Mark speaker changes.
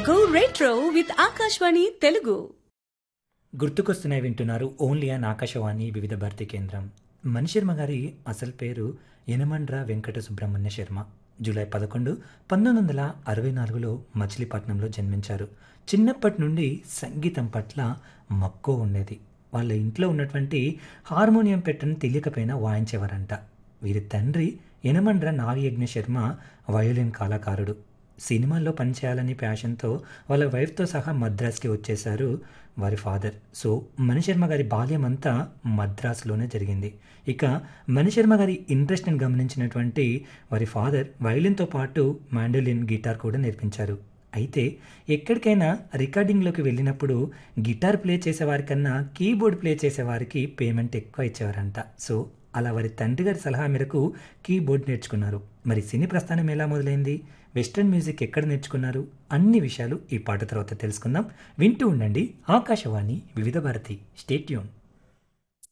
Speaker 1: Go retro with Akashvani Telugu.
Speaker 2: గుర్తుకొస్తున్నాయి వింటున్నారు only an Akashvani వివిధ భారతి కేంద్రం మణిశర్మ గారి అసలు పేరు యనమండ్ర వెంకట సుబ్రహ్మణ్య శర్మ జూలై పదకొండు పంతొమ్మిది వందల అరవై నాలుగులో మచిలీపట్నంలో జన్మించారు చిన్నప్పటి నుండి సంగీతం పట్ల మక్కువ ఉండేది వాళ్ళ ఇంట్లో ఉన్నటువంటి హార్మోనియం పెట్టని తెలియకపోయినా వాయించేవారంట వీరి తండ్రి యనమండ్ర నాగయజ్ఞ శర్మ వయోలిన్ కళాకారుడు సినిమాల్లో పనిచేయాలని ప్యాషన్తో వాళ్ళ వైఫ్తో సహా మద్రాస్కి వచ్చేశారు వారి ఫాదర్ సో మణిశర్మ గారి బాల్యం అంతా మద్రాసులోనే జరిగింది ఇక మణిశర్మ గారి ఇంట్రెస్ట్ని గమనించినటువంటి వారి ఫాదర్ వైలిన్తో పాటు మాండోలిన్ గిటార్ కూడా నేర్పించారు అయితే ఎక్కడికైనా రికార్డింగ్లోకి వెళ్ళినప్పుడు గిటార్ ప్లే చేసేవారికన్నా కీబోర్డ్ ప్లే చేసేవారికి పేమెంట్ ఎక్కువ ఇచ్చేవారంట సో అలా వారి తండ్రి గారి సలహా మేరకు కీబోర్డ్ నేర్చుకున్నారు మరి సినీ ప్రస్థానం ఎలా మొదలైంది వెస్ట్రన్ మ్యూజిక్ ఎక్కడ నేర్చుకున్నారు అన్ని విషయాలు ఈ పాట తర్వాత తెలుసుకుందాం వింటూ ఉండండి ఆకాశవాణి వివిధ భారతి స్టేట్యూన్